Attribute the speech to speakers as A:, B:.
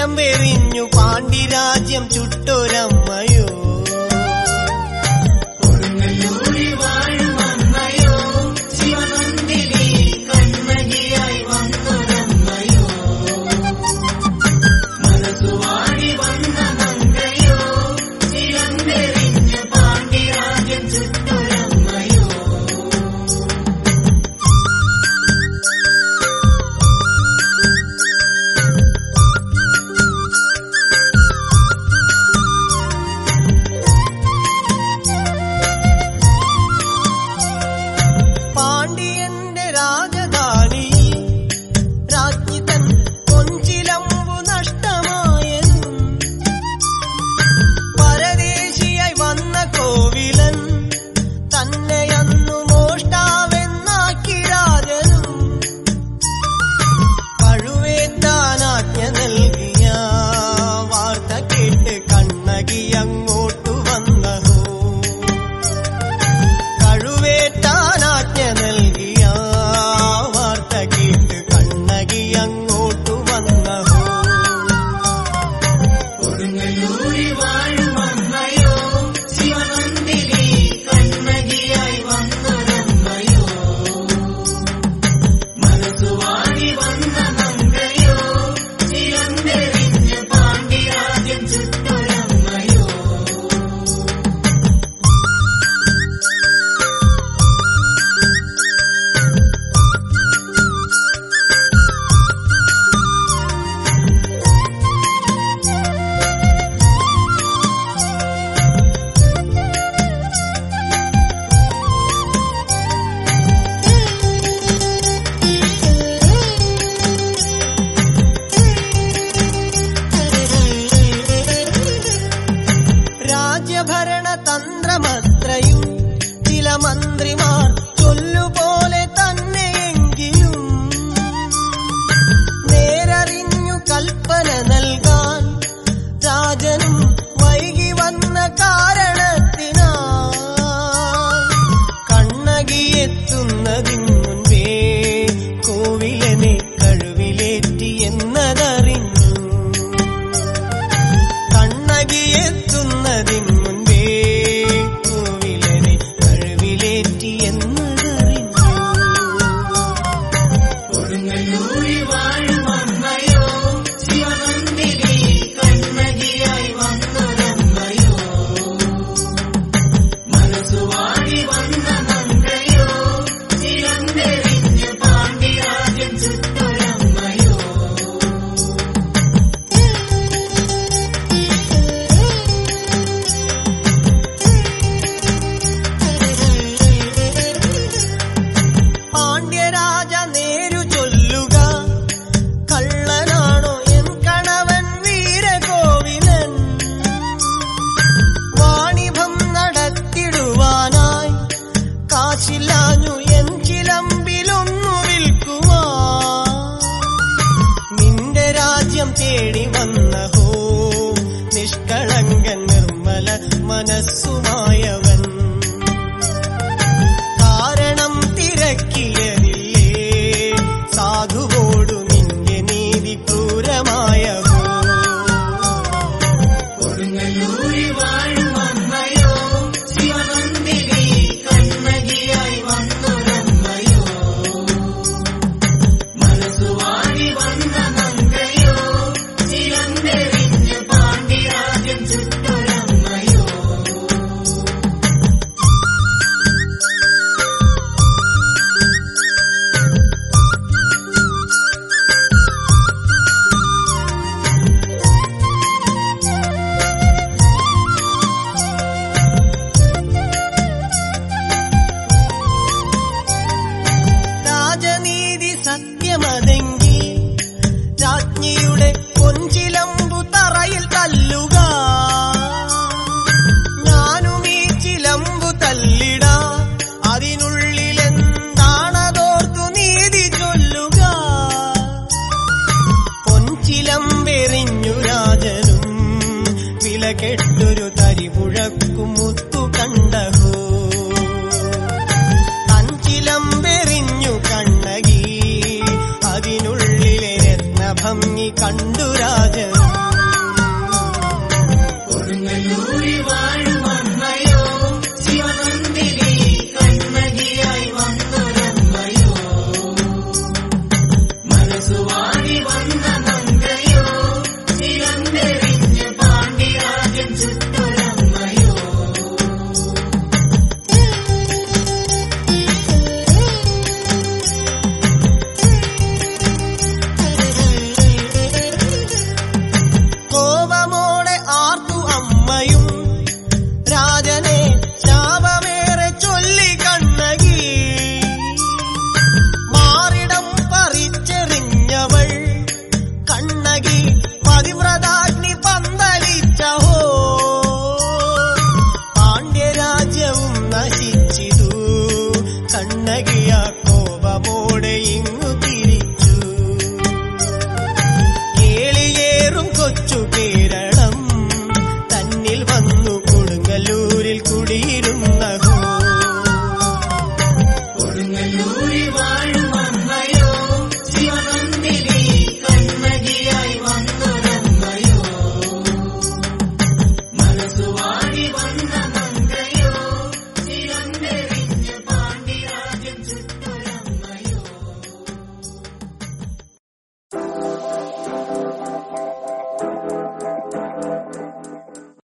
A: ചിലമ്പെറിഞ്ഞു പാണ്ഡിരാജ്യം ചുട്ടൊരമ്മയോ
B: കൊടുങ്ങല്ലൂരിൽ വാഴും അമ്മയോ ശിവമന്ദിരി കന്മകിയായി വന്നൊരമ്മയോ മനസ്സുവാടി വന്ന മങ്കയോ ചിലമ്പെറിഞ്ഞ് പാണ്ഡിരാജ്യം ചുട്ടൊരമ്മയോ
A: പാണ്ഡ്യന്റെ രാജധാനി രാജ്ഞി തൻ കൊഞ്ചിലമ്പു നഷ്ടമായതും പരദേശിയായി വന്ന കോവിലൻ തന്നെയന്നു മോഷ്ടാവെന്നാക്കി രാജനും പഴുവേറ്റാനാജ്ഞ നൽകിയ വാർത്ത കേട്ട് കണ്ണകി അങ്ങോട്ടു വന്നഹോ കഴുവേറ്റാനാജ്ഞ നൽകിയ വാർത്ത കേട്ട് കണ്ണകി അങ്ങോട്ടു വന്നഹോ
B: കൊടുങ്ങല്ലൂരിൽ വാഴും അമ്മയോ ശിവമന്ദിരി കന്മകിയായി വന്നൊരമ്മയോ മനസ്സുവാടി വന്ന മങ്കയോ ചിലമ്പെറിഞ്ഞ് പാണ്ഡിരാജ്യം ചുട്ടൊരമ്മയോ
A: രാജ്യഭരണ തന്ത്രമത്രയും ചില മന്ത്രിമാർ ചൊല്ലുപോലെ തന്നെയെങ്കിലും നേരറിഞ്ഞു കൽപ്പന നൽകാൻ രാജനും വൈകി വന്ന കാരണത്തിനാ കണ്ണകിയെത്തുന്നതിന് മുൻപേ കോവിലനെ കഴിവിലേറ്റി എന്നതറിഞ്ഞു കണ്ണകിയെത്തുന്നതിന് മുൻപേ കോവിലനെ കഴിവിലേറ്റി എന്നതറിഞ്ഞു
B: കൊടുങ്ങല്ലൂരിൽ വാഴും അമ്മയോ ശിവമന്ദിരി കന്മകിയായി വന്നൊരമ്മയോ മനസ്സുവാടി വന്ന മങ്കയോ ചിലമ്പെറിഞ്ഞ് പാണ്ഡിരാജ്യം ചുട്ടൊരമ്മയോ
A: പാണ്ഡ്യരാജ നേരു ചൊല്ലുക കള്ളനാണോ എൻ കണവൻ വീരകോവിലൻ വാണിഭം നടത്തിടുവാനായി കാശില്ലാഞ്ഞു എൻ ചിലമ്പിലൊന്നു വിൽക്കുവാ നിന്റെ രാജ്യം തേടി വന്നഹോ നിഷ്കളങ്കൻ നിർമ്മല മനസ്സുമായവൻ കാരണം തിരക്കിയതില്ലേ സാധുവോടു നിന്റെ നീതി ക്രൂരമായവോ
B: കൊടുങ്ങല്ലൂരിൽ വാഴും അമ്മയോ ശിവമന്ദിരി കന്മകിയായി വന്നൊരമ്മയോ മനസ്സുവാടി വന്ന മങ്കയോ ചിലമ്പെറിഞ്ഞ് പാണ്ഡിരാജ്യം ചുട്ടൊരമ്മയോ
A: രാജനീതി സത്യമതെങ്കിൽ രാജ്ഞിയുടെ കൊഞ്ചിലമ്പു തറയിൽ തല്ലുക ഞാനും ഈ ചിലമ്പു തല്ലിട അതിനുള്ളിൽ എന്താണതോർത്തു നീതി ചൊല്ലുക പൊൻചിലമ്പെറിഞ്ഞു രാജനും വില കെട്ടൊരു തരിപുഴക്കും മുത്തു കണ്ടഹോ അഞ്ചിലമ്പെറിഞ്ഞു കണ്ണകി അതിനുള്ളിലെ രത്നഭംഗി കണ്ടു രാജനും
B: വാടി വന്ന മങ്ക